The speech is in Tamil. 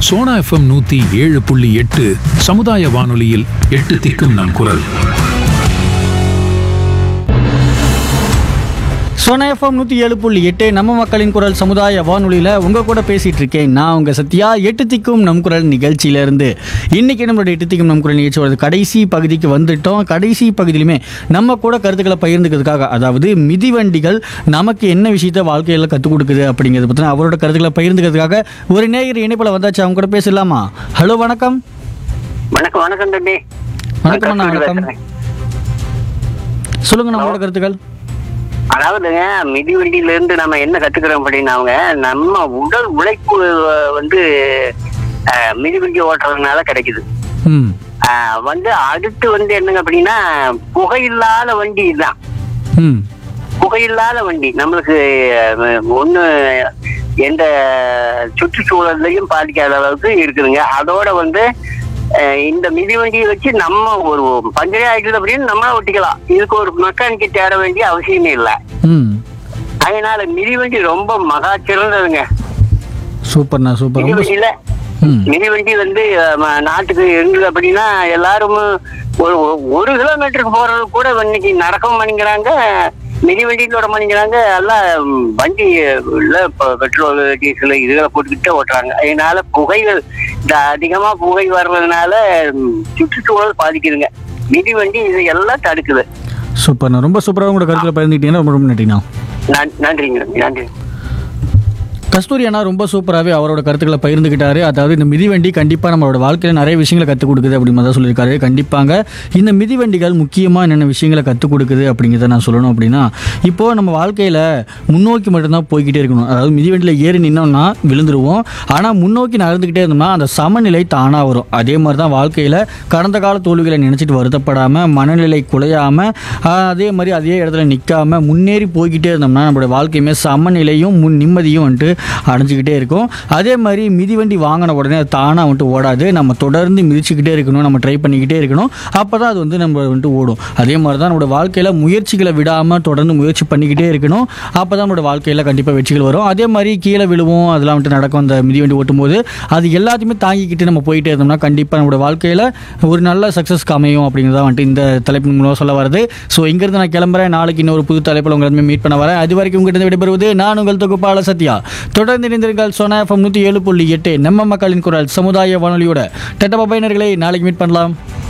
சோனா எஃப்எம் நூத்தி ஏழு புள்ளி எட்டு சமுதாய வானொலியில் எட்டு திக்கும் நம் குரல் சோனா எஃப்எம் நூற்றி ஏழு புள்ளி எட்டு நம்ம மக்களின் குரல் சமுதாய வானொலியில் உங்கள் கூட பேசிகிட்டு இருக்கேன் நான் உங்கள் சத்யா எட்டு திக்கும் நம் குரல் நிகழ்ச்சியிலேருந்து இன்றைக்கி நம்மளுடைய எட்டு திக்கும் நம் குரல் நிகழ்ச்சியோட கடைசி பகுதிக்கு வந்துட்டோம் கடைசி பகுதியிலுமே நம்ம கூட கருத்துக்களை பகிர்ந்துக்கிறதுக்காக அதாவது மிதிவண்டிகள் நமக்கு என்ன விஷயத்த வாழ்க்கையில் கற்றுக் கொடுக்குது அப்படிங்கிறத பற்றின அவரோட கருத்துக்களை பகிர்ந்துக்கிறதுக்காக ஒரு நேயர் இணைப்பில் வந்தாச்சு அவங்க கூட பேசலாமா ஹலோ வணக்கம் வணக்கம் வணக்கம் தம்பி வணக்கம் அண்ணா வணக்கம் பேசுறேன். சொல்லுங்கள் நம்மளோட கருத்துக்கள் அதாவதுங்க மிதிவண்டியில இருந்து நம்ம என்ன கத்துக்கிறோம் அப்படின்னாங்க நம்ம உடல் உழைப்பு அஹ், வந்து அஹ், மிதிவண்டி ஓட்டுறதுனால கிடைக்குது ம் அஹ், வந்து அடுத்து வந்து என்னங்க அப்படின்னா புகையில்லாத வண்டி தான் ம் புகையில்லாத வண்டி நம்மளுக்கு அஹ், ஒண்ணு எந்த சுற்றுச்சூழல்லையும் பாதிக்காத அளவுக்கு இருக்குதுங்க அதோட வந்து அஹ், இந்த மிதிவண்டியை வச்சு நம்ம ஒரு பஞ்சரே ஆயிடுது அப்படின்னு நம்மள ஒட்டிக்கலாம் இதுக்கு ஒரு மெக்கானிக்கு தேட வேண்டிய அவசியமே இல்லை ம் அதனால மிதிவண்டி ரொம்ப மகா சிறந்ததுங்க சூப்பர்ண்ணா சூப்பர் ரொம்ப மிதிவண்டியில ம் மிதிவண்டி வந்து அஹ், ம- நாட்டுக்கு இருந்தது அப்படின்னா எல்லாரும் ஒரு ஒரு கிலோமீட்டருக்கு போறது கூட இன்னைக்கு நடக்கவும் பண்ணிக்கிறாங்க மிதிவண்டியில விட பண்ணிக்கிறாங்க எல்லாம் ம், வண்டி உள்ள பெ- பெட்ரோல் டீசல் இதுகளை போட்டுக்கிட்டே ஓட்டுறாங்க அதனால புகைகள் இந்த அதிகமா புகை வர்றதுனால ம், சுற்றுச்சூழல் பாதிக்குதுங்க மிதிவண்டி இது எல்லாம் தடுக்குது சூப்பர்ண்ணா ரொம்ப சூப்பராக உங்களோட கருத்தில் பகிர்ந்துக்கிட்டீங்கன்னா ரொம்ப ரொம்ப நன்றிண்ணா நன்- நன்றிங்க நன்றி கஸ்தூரி அண்ணா ரொம்ப சூப்பராகவே அவரோட கருத்துக்களை பகிர்ந்துக்கிட்டாரு அதாவது இந்த மிதிவண்டி கண்டிப்பாக நம்மளோட வாழ்க்கையில் நிறைய விஷயங்களை கற்றுக் கொடுக்குது அப்படின்னு தான் சொல்லியிருக்காரு கண்டிப்பாங்க இந்த மிதிவண்டிகள் முக்கியமாக என்னென்ன விஷயங்களை கற்றுக் கொடுக்குது அப்படிங்கிறத நான் சொல்லணும் அப்படின்னா இப்போது நம்ம வாழ்க்கையில் முன்னோக்கி மட்டும்தான் போய்கிட்டே இருக்கணும் அதாவது மிதிவண்டியில் ஏறி நின்னோம்னா விழுந்துருவோம் ஆனால் முன்னோக்கி நகர்ந்துக்கிட்டே இருந்தோம்னா அந்த சமநிலை தானாக வரும் அதே மாதிரி தான் வாழ்க்கையில் கடந்த கால தோல்விகளை நினச்சிட்டு வருத்தப்படாமல் மனநிலை குலையாமல் அதே மாதிரி அதே இடத்துல நிற்காம முன்னேறி போய்கிட்டே இருந்தோம்னா நம்மளோட வாழ்க்கையுமே சமநிலையும் முன் நிம்மதியும் வந்துட்டு அடைஞ்சிக்கிட்டே இருக்கும் அதே மாதிரி மிதிவண்டி வாங்கின உடனே அது தானாக வந்துட்டு ஓடாது நம்ம தொடர்ந்து மிதிச்சுக்கிட்டே இருக்கணும் நம்ம ட்ரை பண்ணிக்கிட்டே இருக்கணும் அப்போ தான் அது வந்து நம்ம வந்துட்டு ஓடும் அதே மாதிரி தான் நம்மளோட வாழ்க்கையில் முயற்சிகளை விடாமல் தொடர்ந்து முயற்சி பண்ணிக்கிட்டே இருக்கணும் அப்போ தான் நம்மளோட வாழ்க்கையில் கண்டிப்பாக வெற்றிகள் வரும் அதே மாதிரி கீழே விழுவோம் அதெல்லாம் வந்துட்டு நடக்கும் அந்த மிதிவண்டி ஓட்டும்போது அது எல்லாத்தையுமே தாங்கிக்கிட்டு நம்ம போயிட்டே இருந்தோம்னா கண்டிப்பாக நம்மளோட வாழ்க்கையில் ஒரு நல்ல சக்ஸஸ்க்கு அமையும் அப்படிங்கிறத வந்துட்டு இந்த தலைப்பின் மூலம் சொல்ல வருது ஸோ இங்கிருந்து நான் கிளம்புறேன் நாளைக்கு இன்னொரு புது தலைப்பில் உங்களை மீட் பண்ண வரேன் அது வரைக்கும் உங்கள்கிட்ட விடைபெறுவது நான் உங்கள் தொகுப்பாளர் சத்யா தொடர்ந்து இணைந்திருங்கள் சோனா எஃப்எம் நூற்றி ஏழு புள்ளி எட்டு நம்ம மக்களின் குரல் சமுதாய வானொலியோட டெட்ட பபைனர்களை நாளைக்கு மீட் பண்ணலாம்